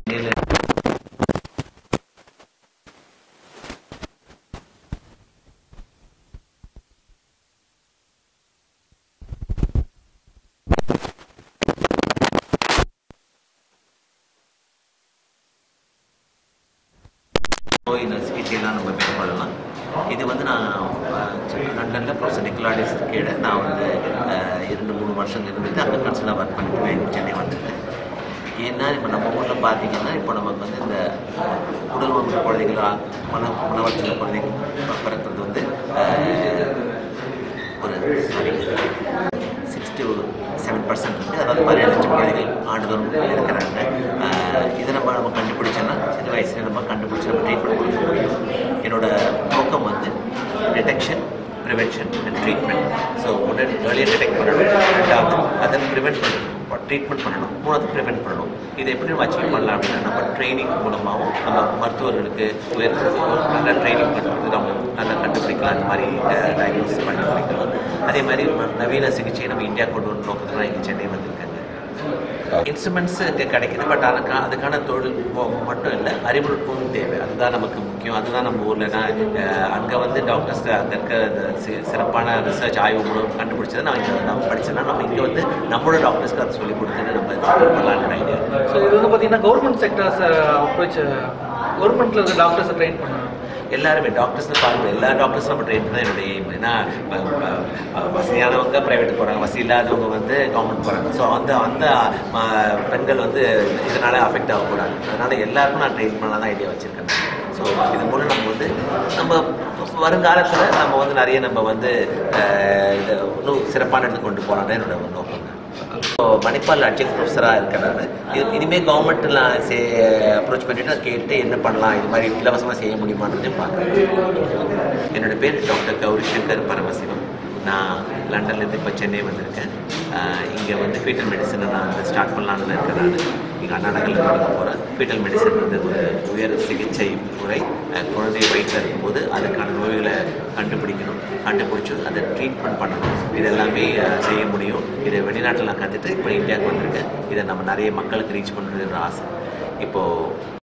நோய் சிகிச்சையெல்லாம் நம்ம மேற்கொள்ளலாம் இது வந்து நான் லண்டனில் ப்ரொஃபஸர் நிக்கலாடிஸ் கீழே நான் வந்து அஹ், இரண்டு மூணு வருஷம் இருந்துட்டு அங்கே கன்சலாக ஒர்க் பண்ணிட்டு இங்க சென்னை வந்திருக்கேன் ஏன்னா இப்போ நம்ம ஊரில் பார்த்தீங்கன்னா இப்போ நமக்கு வந்து இந்த உடல் உறுப்பு குழந்தைகள் ஆ- மன மனவளர்ச்சி குழந்தைகள் ப- பிறக்கிறது வந்து அஹ், ஒரு sorry six to seven percent இருக்குது அதாவது பதினேழு லட்சம் குழந்தைகள் ஆண்டுதோறும் இருக்கிறாங்க ஆஹ் இதை நம்ம நம்ம கண்டுபிடிச்சோன்னா சின்ன வயசுல நம்ம கண்டுபிடிச்சி நம்ம ட்ரீட்மெண்ட் கொடுக்க முடியும் என்னோட நோக்கம் வந்து detection prevention and treatment so ஒன்று ஏர்லியாக டிடெக்ட் பண்ணணும் ரெண்டாவது அதை ப்ரிவென்ட் பண்ணணும் ட்ரீட்மெண்ட் பண்ணணும் மூணாவது ப்ரிவென்ட் பண்ணணும் இதை எப்படி நம்ம அச்சீவ் பண்ணலாம் அப்படின்னா நம்ம ட்ரைனிங் மூலமாகவும் நம்ம மருத்துவர்களுக்கு உயர் நல்ல ட்ரைனிங் பண்ணுறது நம்ம நல்லா கண்டுபிடிக்கலாம் அந்த மாதிரி டயக்னோஸ் பண்ணி முடிக்கலாம் அதே மாதிரி ம- நவீன சிகிச்சை நம்ம இந்தியா கொண்டு வர நோக்கத்தில் தான் இங்கே சென்னை வந்திருக்காங்க இன்ஸ்ட்ருமெண்ட்ஸ் இங்கே கிடைக்குது பட் அதுக்கு அதுக்கான தொழில் மொ- மட்டும் இல்லை அறிவுநுட்பமும் தேவை அதுதான் நமக்கு முக்கியம் அதுதான் நம்ம ஊரில் தான் அங்கே வந்து டாக்டர்ஸ் அங்கே இருக்க அந்த சி- சிறப்பான ரிசர்ச் ஆய்வு மூலம் கண்டுபிடிச்சதை நான் இங்கே நம்ம படிச்சேன்னா நம்ம இங்கே வந்து நம்மளோட டாக்டர்ஸ்க்கு அதை சொல்லிக் கொடுத்துட்டு நம்ம இது பண்ணலான்னு ஐடியா ஸோ இது வந்து பார்த்தீங்கன்னா கவர்மெண்ட் செக்டர்ஸ் அப்ரோச் கவர்மெண்ட்டில் இருக்க டாக்டர்ஸை ட்ரெயின் பண்ணணும் எல்லாருமே டாக்டர்ஸ்னு பாருங்க எல்லா டாக்டர்ஸும் நம்ம ட்ரெயின் பண்ண என்னுடைய aim. ஏன்னா இப்ப, இப்ப, வசதியானவங்க ப்ரைவேட் போகிறாங்க வசதி இல்லாதவங்க வந்து கவர்மெண்ட் போகிறாங்க ஸோ அந்த அந்த ம, பெண்கள் வந்து இதனால் அஃபெக்ட் ஆகக்கூடாது அதனால் எல்லாருக்கும் நான் ட்ரெயின் பண்ணலாம் தான் ஐடியா வச்சுருக்கேன் ஸோ இது மூலம் நம்ம வந்து நம்ம வருங்காலத்தில் நம்ம வந்து நிறைய நம்ம வந்து அஹ், இதை இன்னும் சிறப்பான இடத்துக்கு கொண்டு போகலான்னு என்னோட நோக்கம் ஸோ மணிப்பால் அட்ஜெக்ட் ப்ரொஃபஸராக இருக்கேன் நான் இது இனிமேல் கவர்மெண்ட்டில் சே அப்ரோச் பண்ணிட்டு நான் கேட்டு என்ன பண்ணலாம் இது மாதிரி இலவசமாக செய்ய முடியுமான்றதையும் பார்க்குறேன் என்னோட பேர் டாக்டர் கௌரி சங்கர் பரமசிவம் நான் லண்டன்லேருந்து இப்போ சென்னை வந்திருக்கேன் இங்கே வந்து ஃபீட்டல் மெடிசனை நான் வந்து ஸ்டார்ட் பண்ணலான்னு இருக்கேன் நான் இங்கே அண்ணா நகரில் தொடங்க போகிறேன் ஃபீட்டல் மெடிசன் வந்து ஒரு உயர் சிகிச்சை முறை அஹ், குழந்தை வயிற்றில் இருக்கும்போது அதுக்கான நோய்களை கண்டுபிடிக்கணும் கண்டுபிடிச்சி அதை ட்ரீட்மெண்ட் பண்ணணும் இது எல்லாமே அஹ், செய்ய முடியும் இதை வெளிநாட்டில் நான் கற்றுட்டு இப்போ இந்தியாவுக்கு வந்திருக்கேன் இதை நம்ம நிறைய மக்களுக்கு ரீச் பண்ணுறது ஒரு ஆசை இப்போது